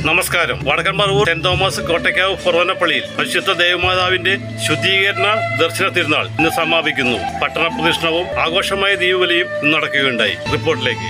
നമസ്കാരം Vadakkan Paravur saint Thomas Kottakkavu ഫൊറോനപ്പള്ളിയിൽ പരിശുദ്ധ ദേവമാതാവിന്റെ ശുദ്ധീകരണ ദർശന തിരുനാൾ ഇന്ന് സമാപിക്കുന്നു പട്ടണ പ്രദക്ഷിണവും ആഘോഷമായ ദീപവലിയും ഇന്ന് നടക്കുകയുണ്ടായി റിപ്പോർട്ടിലേക്ക്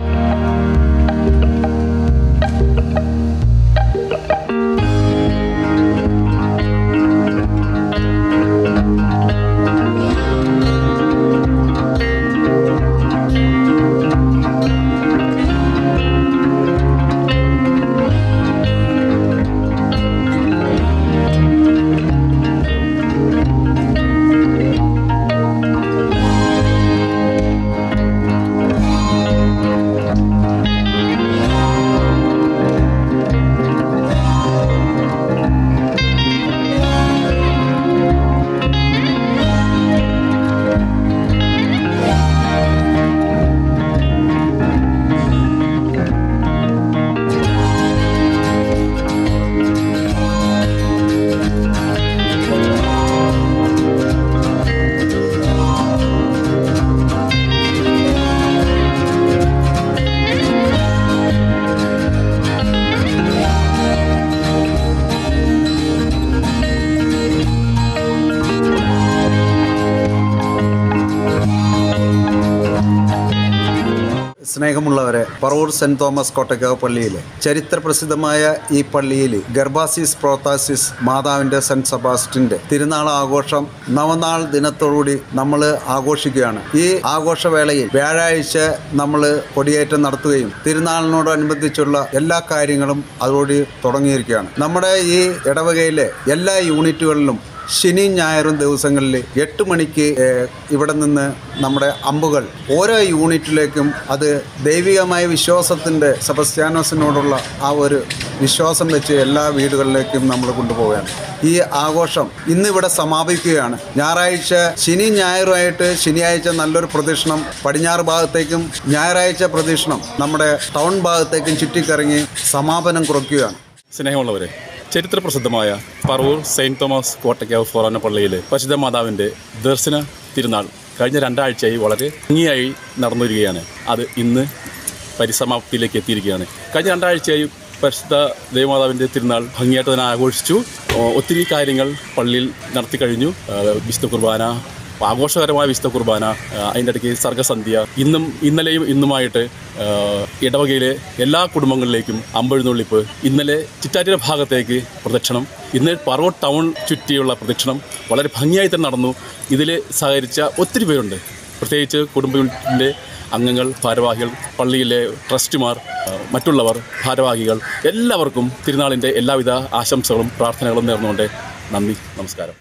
സ്നേഹമുള്ളവരെ പറവൂർ സെന്റ് തോമസ് കോട്ടയ്ക്കാവ് പള്ളിയിലെ ചരിത്ര പ്രസിദ്ധമായ ഈ പള്ളിയിൽ ഗർഭാസിസ് പ്രോത്താസിസ് മാതാവിൻ്റെ സെന്റ് സെബാസ്റ്റിൻ്റെ തിരുനാൾ ആഘോഷം നവനാൾ ദിനത്തോടുകൂടി നമ്മൾ ആഘോഷിക്കുകയാണ് ഈ ആഘോഷവേളയിൽ വ്യാഴാഴ്ച നമ്മൾ കൊടിയേറ്റം നടത്തുകയും തിരുനാളിനോടനുബന്ധിച്ചുള്ള എല്ലാ കാര്യങ്ങളും അതോടുകൂടി തുടങ്ങിയിരിക്കുകയാണ് നമ്മുടെ ഈ ഇടവകയിലെ എല്ലാ യൂണിറ്റുകളിലും ശനിയും ഞായറും ദിവസങ്ങളിൽ എട്ട് മണിക്ക് ഏഹ്, ഇവിടെ നിന്ന് നമ്മുടെ അമ്പുകൾ ഓരോ യൂണിറ്റിലേക്കും അത് ദൈവികമായ വിശ്വാസത്തിൻ്റെ സെബസ്ത്യാനോസിനോടുള്ള ആ ഒരു വിശ്വാസം വെച്ച് എല്ലാ വീടുകളിലേക്കും നമ്മൾ കൊണ്ടുപോവുകയാണ് ഈ ആഘോഷം ഇന്നിവിടെ സമാപിക്കുകയാണ് ഞായറാഴ്ച ശനി ഞായറുമായിട്ട് ശനിയാഴ്ച നല്ലൊരു പ്രദക്ഷിണം പടിഞ്ഞാറ് ഭാഗത്തേക്കും ഞായറാഴ്ച പ്രദക്ഷിണം നമ്മുടെ ടൗൺ ഭാഗത്തേക്കും ചുറ്റിക്കറങ്ങി സമാപനം കുറിക്കുകയാണ് സ്നേഹമുള്ളവരെ ചരിത്ര പ്രസിദ്ധമായ പറവൂർ സെയിൻറ്റ് തോമസ് കോട്ടയ്ക്കാവ് ഫൊറാന പള്ളിയിൽ പരിശുദ്ധ മാതാവിൻ്റെ ദർശന തിരുനാൾ കഴിഞ്ഞ രണ്ടാഴ്ചയായി വളരെ ഭംഗിയായി നടന്നു വരികയാണ് അത് ഇന്ന് പരിസമാപ്തിയിലേക്ക് എത്തിയിരിക്കുകയാണ് കഴിഞ്ഞ രണ്ടാഴ്ചയായി പരിശുദ്ധ ദേവമാതാവിൻ്റെ തിരുനാൾ ഭംഗിയായിട്ട് തന്നെ ആഘോഷിച്ചു ഓ, ഒത്തിരി കാര്യങ്ങൾ പള്ളിയിൽ നടത്തി കഴിഞ്ഞു ആ, വിശുദ്ധ കുർബാന ആഘോഷകരമായ വിശുദ്ധ കുർബാന ആ, അതിൻ്റെ ഇടയ്ക്ക് സർഗസന്ധ്യ ഇന്നും ഇന്നലെയും ഇന്നുമായിട്ട് ആ, ഇടവകയിലെ എല്ലാ കുടുംബങ്ങളിലേക്കും അമ്പഴുന്നള്ളിപ്പ് ഇന്നലെ ചിറ്റാറ്റിര ഭാഗത്തേക്ക് പ്രദക്ഷിണം ഇന്ന് പറവൂർ ടൗൺ ചുറ്റിയുള്ള പ്രദക്ഷിണം വളരെ ഭംഗിയായി തന്നെ നടന്നു ഇതിൽ സഹകരിച്ച ഒത്തിരി പേരുണ്ട് പ്രത്യേകിച്ച് കുടുംബ യൂണിറ്റിൻ്റെ അംഗങ്ങൾ ഭാരവാഹികൾ പള്ളിയിലെ ട്രസ്റ്റിമാർ ആ, മറ്റുള്ളവർ ഭാരവാഹികൾ എല്ലാവർക്കും തിരുനാളിൻ്റെ എല്ലാവിധ ആശംസകളും പ്രാർത്ഥനകളും നേർന്നുകൊണ്ട് നന്ദി നമസ്കാരം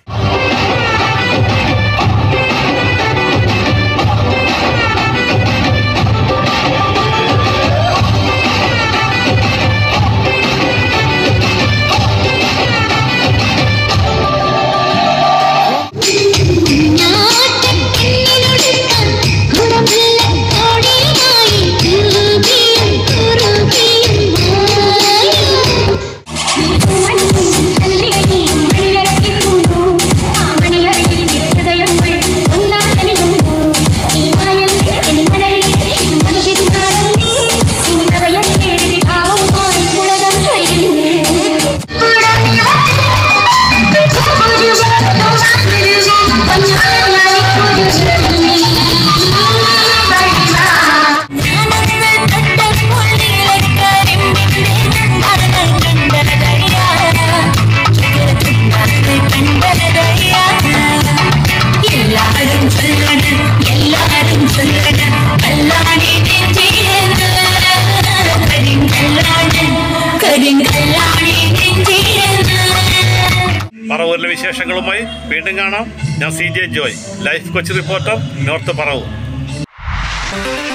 എല്ലാരും ചൊല്ലണം എല്ലാരും ചൊല്ലണം അല്ലാതെ നെഞ്ചിരുന്ന് കരിങ്കല്ലാണ് കരിങ്കല്ലാണ് നെഞ്ചിരുന്ന് പറവൂരിലെ വിശേഷങ്ങളുമായി വീണ്ടും കാണാം ഞാൻ C J Joy life Kochi reporter north Paravur